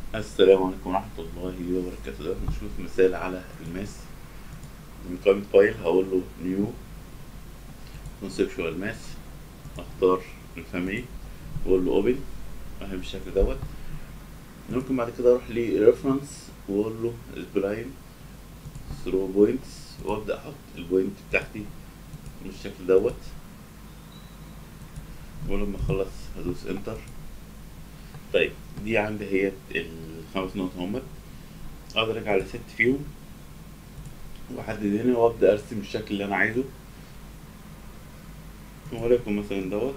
السلام عليكم ورحمة الله وبركاته ده نشوف مثال على الماس من قائمة فايل هقول له نيو conceptual ماس اختار الفاميلي واقول له اوبن اهي بالشكل دوت ممكن بعد كده اروح لريفرنس واقول له سبلاين ثرو بوينتس وابدا احط البوينت بتاعتي بالشكل دوت ولما اخلص هدوس انتر طيب دي عندي هي الخمس نقط هما اقدر ارجع لست فيهم واحدد هنا وابدا ارسم الشكل اللي انا عايزه وليكن مثلا دوت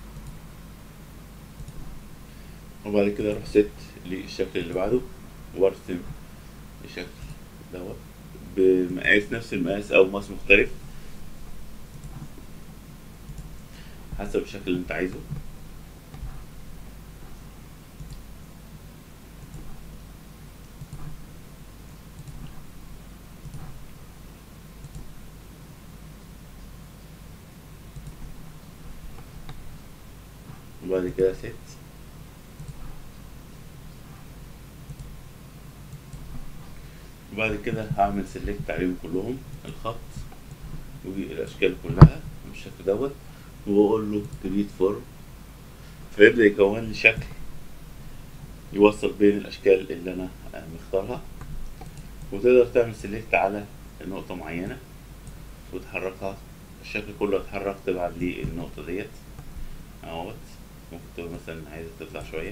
وبعد كده اروح ست للشكل اللي بعده وارسم الشكل دوت بمقاس نفس المقاس او مقاس مختلف حسب الشكل اللي انت عايزه وبعد كده ست وبعد كده هعمل سيلكت عليهم كلهم الخط والاشكال كلها بالشكل دوت واقول له كريت فورم فيبدا يكون لي شكل يوصل بين الاشكال اللي انا مختارها وتقدر تعمل سيلكت على نقطة معينة وتحركها الشكل كله يتحرك تبع للنقطة ديت اهوت ممكن تبقى مثلا عايزة تطلع شوية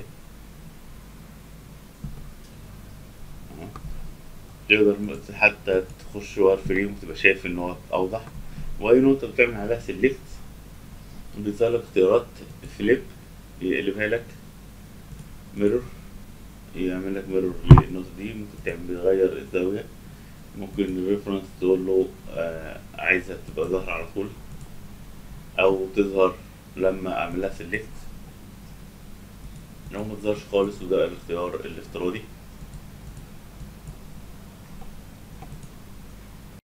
اهو تقدر حتى تخش ور فريم وتبقى شايف ان هو اوضح واي نقطة بتعمل عليها سيلكت بيظهر لك اختيارات فليب يقلبها لك ميرور يعمل لك ميرور للنقطة دي ممكن تعمل يغير الزاوية ممكن الريفرنس تقول له آه عايزها تبقى ظاهرة على طول أو تظهر لما أعمل لها سيلكت لو متظهرش خالص وده الاختيار الافتراضي